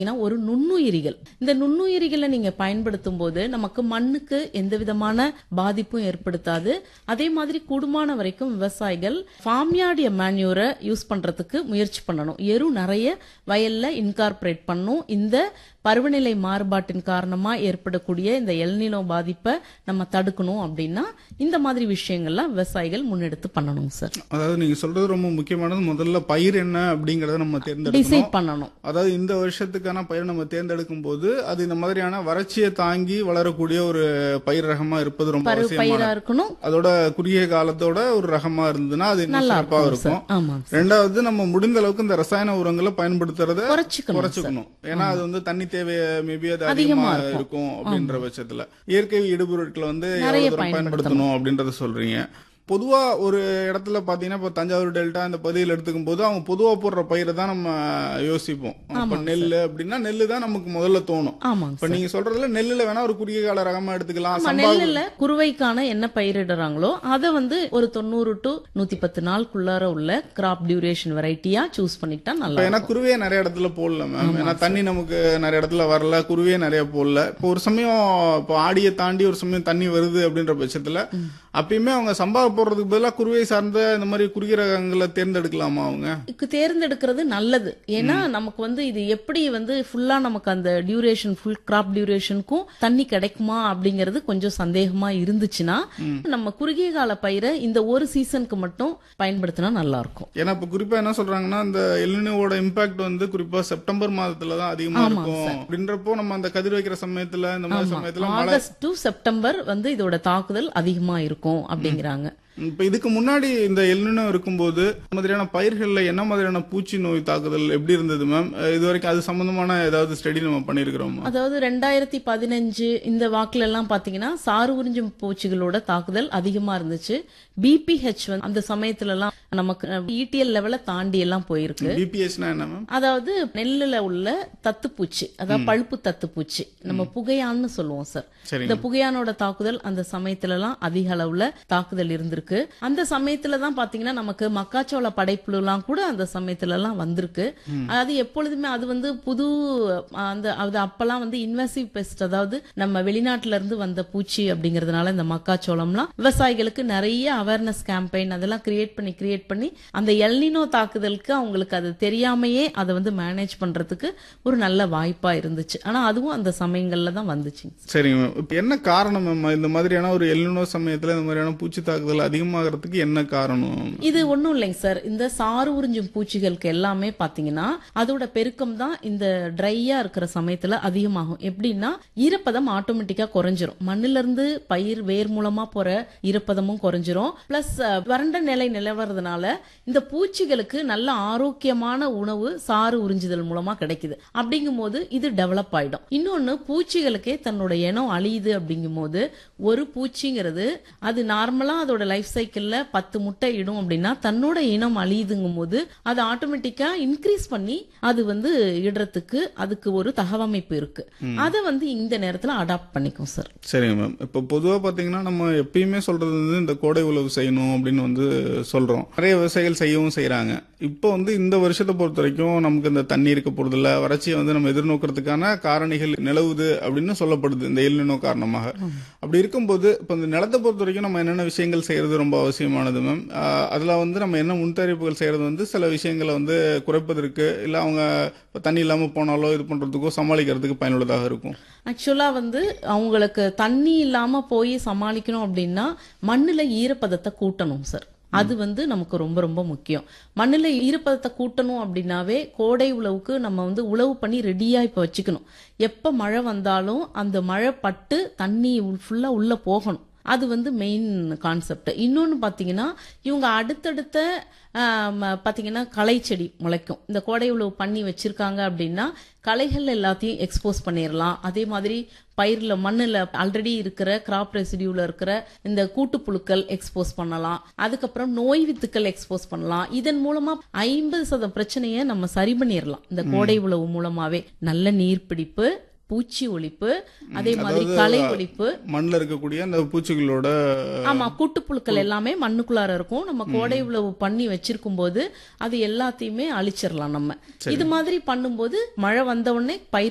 ஏன்னா ஒரு நுண்ணுயிரிகள் இந்த நுண்ணுயிரிகளை நீங்க பயன்படுத்தும் போது நமக்கு மண்ணுக்கு எந்த விதமான பாதிப்பும் ஏற்படுத்தாது அதே மாதிரி கூடுமான வரைக்கும் விவசாயிகள் ஃபார்ம்யார்ட் மேன்யூரை யூஸ் பண்றதுக்கு முயற்சி பண்ணணும் எரு நிறைய வயல்ல இன்கார்பரேட் பண்ணும் இந்த பருவநிலை மாறுபாட்டின் காரணமா ஏற்படக்கூடிய இந்த எல்நிலோ பாதிப்பை நம்ம தடுக்கணும் அப்படின்னா இந்த மாதிரி விஷயங்கள்லாம் விவசாயிகள் முன்னெடுத்து பண்ணணும் சார் அதாவது நீங்க சொல்றது ரொம்ப முக்கியமானது முதல்ல பயிர் என்ன அப்படிங்கறத நம்ம தேர்ந்தெடுக்கணும் டிசைட் பண்ணணும் அதாவது இந்த வருஷத்துக்கான பயிர் நம்ம தேர்ந்தெடுக்கும் போது அது இந்த மாதிரியான வறட்சியை தாங்கி வளரக்கூடிய ஒரு பயிர் ரகமா இருப்பது ரொம்ப பரு அவசியமான பயிரா இருக்கணும் அதோட குறுகிய காலத்தோட ஒரு ரகமா இருந்ததுன்னா அது இன்னும் நல்லா சிறப்பா இருக்கும் இருக்கும் சார் ஆமாங்க சார் ரெண்டாவது நம்ம முடிந்த அளவுக்கு இந்த ரசாயன உரங்களை பயன்படுத்துறத குறைச்சிக்கணும் சார் குறைச்சுக்கணும் ஏன்னா அது வந்து தண்ணி தேவை மேபி அது அதிகமா அதிகமா இருக்கும். இருக்கும் அப்படின்ற பட்சத்துல இயற்கை இடுபொருட்களை வந்து நிறைய எவ்வளவு தூரம் பயன்படுத்தணும் அப்படின்றத சொல்றீங்க பொதுவா ஒரு இடத்துல பாத்தீங்கன்னா இப்ப தஞ்சாவூர் டெல்டா இந்த பகுதியில் எடுத்துக்கும் போது அவங்க பொதுவா போடுற பயிரை தான் நம்ம யோசிப்போம் இப்ப நெல் அப்படின்னா நெல்லு தான் நமக்கு முதல்ல தோணும் ஆமாங்க இப்ப நீங்க சொல்றதுல நெல்லுல வேணா ஒரு குறுகிய கால ரகமா எடுத்துக்கலாம் ஆமா, சம்பா நெல்லுல குறுவைக்கான என்ன பயிரிடுறாங்களோ அதை வந்து ஒரு தொண்ணூறு டு நூத்தி பத்து நாளுக்குள்ளார உள்ள கிராப் டியூரேஷன் வெரைட்டியா சூஸ் பண்ணிக்கிட்டா நல்லா இப்ப ஏன்னா குருவியே நிறைய இடத்துல போடல மேம் ஏன்னா தண்ணி நமக்கு நிறைய இடத்துல வரல குருவியே நிறைய போடல இப்போ ஒரு சமயம் இப்போ ஆடியை தாண்டி ஒரு சமயம் தண்ணி வருது அப்படின்ற பட்சத்துல அப்பயுமே அவங்க சம்பா போடுறதுக்கு பதிலா குருவியை சார்ந்த இந்த மாதிரி குறுகிய ரகங்களை தேர்ந்தெடுக்கலாமா அவங்க இதுக்கு தேர்ந்தெடுக்கிறது நல்லது ஏன்னா நமக்கு வந்து இது எப்படி வந்து ஃபுல்லா நமக்கு அந்த டியூரேஷன் ஃபுல் கிராப் டியூரேஷனுக்கும் தண்ணி கிடைக்குமா அப்படிங்கிறது கொஞ்சம் சந்தேகமா இருந்துச்சுன்னா நம்ம குறுகிய கால பயிரை இந்த ஒரு சீசனுக்கு மட்டும் பயன்படுத்தினா நல்லா இருக்கும் ஏன்னா இப்ப குறிப்பா என்ன சொல்றாங்கன்னா இந்த எல்னினோட இம்பாக்ட் வந்து குறிப்பா செப்டம்பர் மாதத்துல தான் அதிகமா இருக்கும் அப்படின்றப்போ நம்ம அந்த கதிர் வைக்கிற சமயத்துல இந்த மாதிரி சமயத்துல மழை ஆகஸ்ட் டு செப்டம்பர் வந்து இதோட தாக்குதல் அதிகமா இருக்கும் அப்படிங்கிறாங்க இப்ப இதுக்கு முன்னாடி இந்த எல்னினோ இருக்கும்போது இந்த மாதிரியான பயிர்கள்ல என்ன மாதிரியான பூச்சி நோய் தாக்குதல் எப்படி இருந்தது மேம் இது வரைக்கும் அது சம்பந்தமான ஏதாவது ஸ்டடி நம்ம பண்ணிருக்கிறோமா அதாவது ரெண்டாயிரத்தி பதினஞ்சு இந்த வாக்குல எல்லாம் பாத்தீங்கன்னா சாறு உறிஞ்சும் பூச்சிகளோட தாக்குதல் அதிகமா இருந்துச்சு பிபிஹெச் வந்து அந்த சமயத்துல எல்லாம் நமக்கு இடிஎல் லெவல தாண்டி எல்லாம் போயிருக்கு பிபிஎஸ்னா என்ன மேம் அதாவது நெல்லுல உள்ள தத்துப்பூச்சி அதாவது பழுப்பு தத்துப்பூச்சி நம்ம புகையான்னு சொல்லுவோம் சார் சரிங்க. இந்த புகையானோட தாக்குதல் அந்த சமயத்துல எல்லாம் அதிக அளவுல தாக்குதல் இருந்திருக்கு அந்த சமயத்துல தான் பாத்தீங்கன்னா நமக்கு மக்காச்சோள படைப்புழு எல்லாம் கூட அந்த சமயத்துல எல்லாம் வந்திருக்கு அது எப்பொழுதுமே அது வந்து புது அந்த அது அப்பெல்லாம் வந்து இன்வெசிவ் பெஸ்ட் அதாவது நம்ம வெளிநாட்டுல இருந்து வந்த பூச்சி அப்படிங்கறதுனால இந்த மக்காச்சோளம்லாம் விவசாயிகளுக்கு நிறைய அவேர்னஸ் கேம்பெயின் அதெல்லாம் கிரியேட் பண்ணி கிரியேட் பண்ணி அந்த எல்னினோ தாக்குதலுக்கு அவங்களுக்கு அது தெரியாமையே அதை வந்து மேனேஜ் பண்றதுக்கு ஒரு நல்ல வாய்ப்பா இருந்துச்சு ஆனா அதுவும் அந்த சமயங்கள்ல தான் வந்துச்சு சரிங்க மேம் இப்ப என்ன காரணம் மேம் இந்த மாதிரியான ஒரு எல்லினோ சமயத்துல இந்த மாதிரியான பூச்சி தாக்குதல் அதிகமாகிறதுக்கு என்ன காரணம் இது ஒண்ணும் இல்லைங்க சார் இந்த சாறு உறிஞ்சும் பூச்சிகளுக்கு எல்லாமே பாத்தீங்கன்னா அதோட பெருக்கம் தான் இந்த ட்ரையா இருக்கிற சமயத்துல அதிகமாகும் எப்படின்னா ஈரப்பதம் ஆட்டோமேட்டிக்கா குறைஞ்சிரும் மண்ணுல இருந்து பயிர் வேர் மூலமா போற ஈரப்பதமும் குறைஞ்சிரும் பிளஸ் வறண்ட நிலை நிலவறதுனால இந்த பூச்சிகளுக்கு நல்ல ஆரோக்கியமான உணவு சாறு உறிஞ்சுதல் மூலமா கிடைக்குது அப்படிங்கும்போது இது டெவலப் ஆயிடும் இன்னொன்னு பூச்சிகளுக்கே தன்னோட இனம் அழியுது அப்படிங்கும்போது ஒரு பூச்சிங்கிறது அது நார்மலா அதோட லைஃப் சைக்கிள்ல பத்து முட்டை இடும் அப்படின்னா தன்னோட இனம் அழியுதுங்கும் போது அது ஆட்டோமேட்டிக்கா இன்க்ரீஸ் பண்ணி அது வந்து இடுறதுக்கு அதுக்கு ஒரு தகவமைப்பு இருக்கு அதை வந்து இந்த நேரத்துல அடாப்ட் பண்ணிக்கும் சார் சரிங்க மேம் இப்போ பொதுவா பாத்தீங்கன்னா நம்ம எப்பயுமே சொல்றது வந்து இந்த கோடை உழவு செய்யணும் அப்படின்னு வந்து சொல்றோம் நிறைய விவசாயிகள் செய்யவும் செய்றாங்க இப்போ வந்து இந்த வருஷத்தை பொறுத்த வரைக்கும் நமக்கு இந்த தண்ணி இருக்க போறதில்ல வறட்சியை வந்து நம்ம எதிர்நோக்கிறதுக்கான காரணிகள் நிலவுது அப்படின்னு சொல்லப்படுது இந்த எல்லினோ காரணமாக அப்படி இருக்கும்போது இப்போ இந்த நிலத்தை பொறுத்த வரைக்கும் நம்ம என்னென்ன விஷயங்கள் செய்யறது ரொம்ப அவசியமானது மேம் அதுல வந்து நம்ம என்ன முன்தயாரிப்புகள் செய்யறது வந்து சில விஷயங்களை வந்து குறைப்பதற்கு இல்ல அவங்க இப்ப தண்ணி இல்லாம போனாலோ இது பண்றதுக்கோ சமாளிக்கிறதுக்கு பயனுள்ளதாக இருக்கும் ஆக்சுவலா வந்து அவங்களுக்கு தண்ணி இல்லாம போய் சமாளிக்கணும் அப்படின்னா மண்ணுல ஈரப்பதத்தை கூட்டணும் சார் அது வந்து நமக்கு ரொம்ப ரொம்ப முக்கியம் மண்ணுல ஈரப்பதத்தை கூட்டணும் அப்படின்னாவே கோடை உழவுக்கு நம்ம வந்து உழவு பண்ணி ரெடியா இப்ப வச்சுக்கணும் எப்ப மழை வந்தாலும் அந்த மழை பட்டு தண்ணி ஃபுல்லா உள்ள போகணும் அது வந்து மெயின் கான்செப்ட் இன்னொன்னு பாத்தீங்கன்னா இவங்க அடுத்தடுத்த ஆம், பாத்தீங்கன்னா களை செடி முளைக்கும் இந்த கோடை உழவு பண்ணி வச்சிருக்காங்க அப்படின்னா களைகள் எல்லாத்தையும் எக்ஸ்போஸ் பண்ணிடலாம் அதே மாதிரி பயிர்ல மண்ணுல ஆல்ரெடி இருக்கிற கிராப் ரெசிடியூல இருக்கிற இந்த கூட்டுப்புழுக்கள் எக்ஸ்போஸ் பண்ணலாம் அதுக்கப்புறம் நோய் வித்துக்கள் எக்ஸ்போஸ் பண்ணலாம் இதன் மூலமா ஐம்பது சதம் பிரச்சனையை நம்ம சரி பண்ணிடலாம் இந்த கோடை உழவு மூலமாவே நல்ல நீர்பிடிப்பு பூச்சி ஒழிப்பு அதே மாதிரி களை ஒழிப்பு மண்ணில் இருக்கக்கூடிய அந்த பூச்சிகளோட ஆமா கூட்டுப்புழுக்கள் எல்லாமே மண்ணுக்குள்ளார இருக்கும் நம்ம கோடை உழவு பண்ணி வச்சிருக்கும் போது அது எல்லாத்தையுமே அழிச்சிடலாம் நம்ம இது மாதிரி பண்ணும்போது மழை வந்த உடனே பயிர்